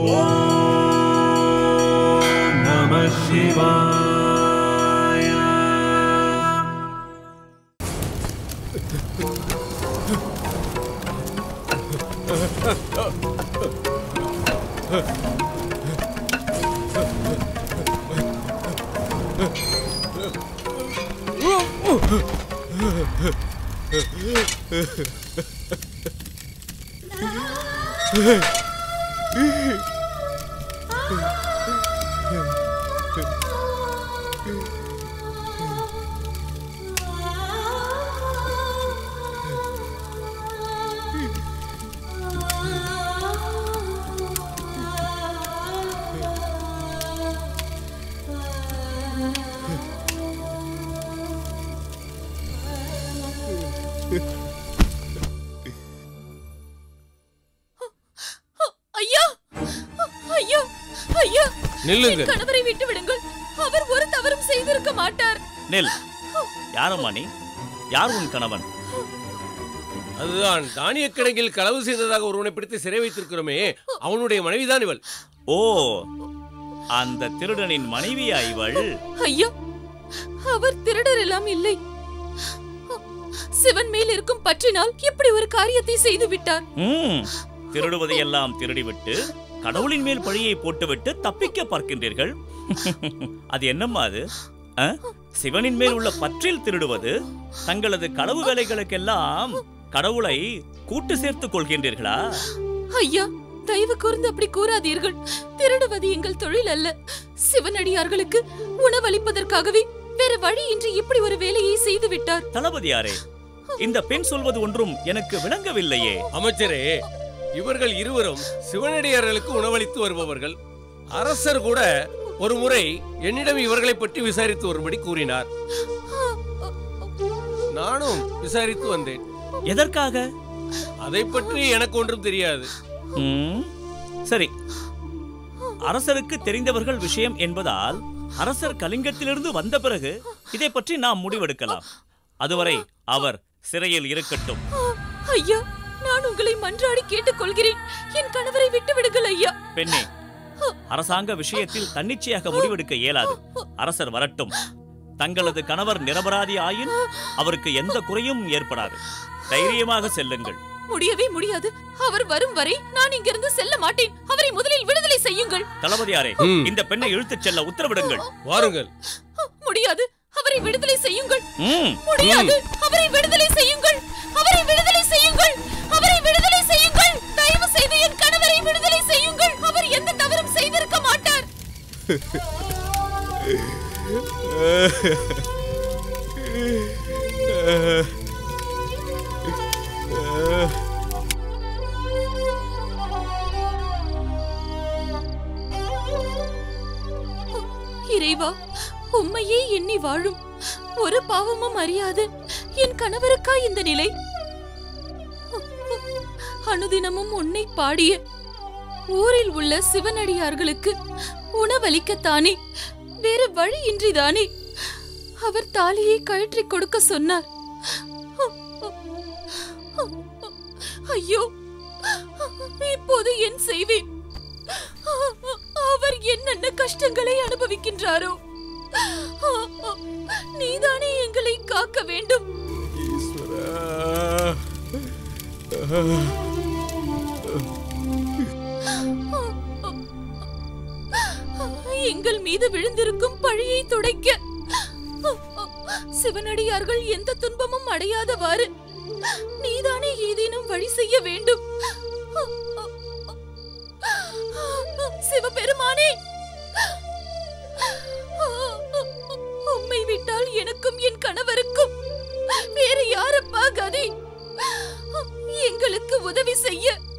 Namah Shivaya. ஐயா ஐயா ஐயா நில்லுங்கள். என் கணவரை விட்டு விடுங்கள் அவர் ஒரு தவறும் செய்திருக்க மாட்டார் நெல் யாரம்மா நீ யார் உன் கணவன் அதுதான் தானிய கிடங்கில் களவு செய்ததாக ஒருவனை பிடித்து சிறை வைத்திருக்கிறோமே அவனுடைய மனைவிதான் இவள் ஓ அந்த திருடனின் மனைவியா இவள் ஐயா அவர் திருடர் எல்லாம் இல்லை சிவன் மேல் இருக்கும் பற்றினால் இப்படி ஒரு காரியத்தை செய்து விட்டார் ம், திருடுவதையெல்லாம் திருடிவிட்டு கடவுளின் மேல் பழியை போட்டுவிட்டு தப்பிக்க பார்க்கின்றீர்கள் அது என்னம்மா அது அ? சிவனின் மேல் உள்ள பற்றில் திருடுவது தங்களது களவு வேலைகளுக்கெல்லாம் கடவுளை கூட்டு சேர்த்துக் கொள்கின்றீர்களா ஐயா தயவு கூர்ந்து அப்படி கூறாதீர்கள் திருடுவது எங்கள் தொழில் அல்ல சிவனடியார்களுக்கு உணவளிப்பதற்காகவே வேற வழியின்றி இப்படி ஒரு வேலையை செய்து விட்டார் தளபதியாரே இந்த பெண் சொல்வது ஒன்றும் எனக்கு விளங்கவில்லையே அமைச்சரே இவர்கள் இருவரும் சிவனடியார்களுக்கு உணவளித்து வருபவர்கள் அரசர் கூட ஒரு முறை என்னிடம் இவர்களை பற்றி விசாரித்து வரும்படி கூறினார் நானும் விசாரித்து வந்தேன் எதற்காக அதை பற்றி எனக்கு ஒன்றும் தெரியாது ம், சரி அரசருக்கு தெரிந்தவர்கள் விஷயம் என்பதால் அரசர் கலிங்கத்திலிருந்து வந்த பிறகு இதை பற்றி நாம் முடிவெடுக்கலாம் அதுவரை அவர் சிறையில் இருக்கட்டும் ஐயா நான் உங்களை மன்றாடி கேட்டுக்கொள்கிறேன் என் கணவரை விட்டு விடுங்கள் ஐயா பெண்ணே அரசாங்க விஷயத்தில் தன்னிச்சையாக முடிவெடுக்க இயலாது அரசர் வரட்டும் தங்களது கணவர் நிரபராதி ஆயின் அவருக்கு எந்த குறையும் ஏற்படாது தைரியமாக செல்லுங்கள் முடியவே முடியாது அவர் வரும் வரை நான் இங்கிருந்து செல்ல மாட்டேன் அவரை முதலில் விடுதலை செய்யுங்கள் தளபதியாரே ம். இந்த பெண்ணை இழுத்துச் செல்ல உத்தரவிடுங்கள் வாருங்கள் முடியாது அவரை விடுதலை செய்யுங்கள் ம், முடியாது அவரை விடுதலை செய்யுங்கள் அவரை விடுதலை செய்யுங்கள் அவரை விடுதலை செய்யுங்கள் தயவு செய்து என் கணவரை விடுதலை செய்யுங்கள் அவர் எந்த தவறும் செய்திருக்க மாட்டார் இறைவா உம்மையே எண்ணி வாழும் ஒரு பாவமும் அறியாது என் கணவருக்கா இந்த நிலை அனுதினமும் உன்னை பாடிய ஊரில் உள்ள சிவனடியார்களுக்கு உணவளிக்கத்தானே வேறு வழியின்றிதானே அவர் தாலியை கழற்றிக் கொடுக்க சொன்னார் ஐயோ இப்போது என் செய்வேன் அவர் என்னென்ன கஷ்டங்களை அனுபவிக்கின்றாரோ நீதானே எங்களை காக்க வேண்டும் எங்கள் மீது விழுந்திருக்கும் பழியை துடைக்க சிவனடியார்கள் எந்த துன்பமும் அடையாதவாறு நீதானே ஏதேனும் வழி செய்ய வேண்டும் சிவபெருமானே உம்மை விட்டால் எனக்கும் என் கணவருக்கும் வேறு யாரப்பா கதி எங்களுக்கு உதவி செய்ய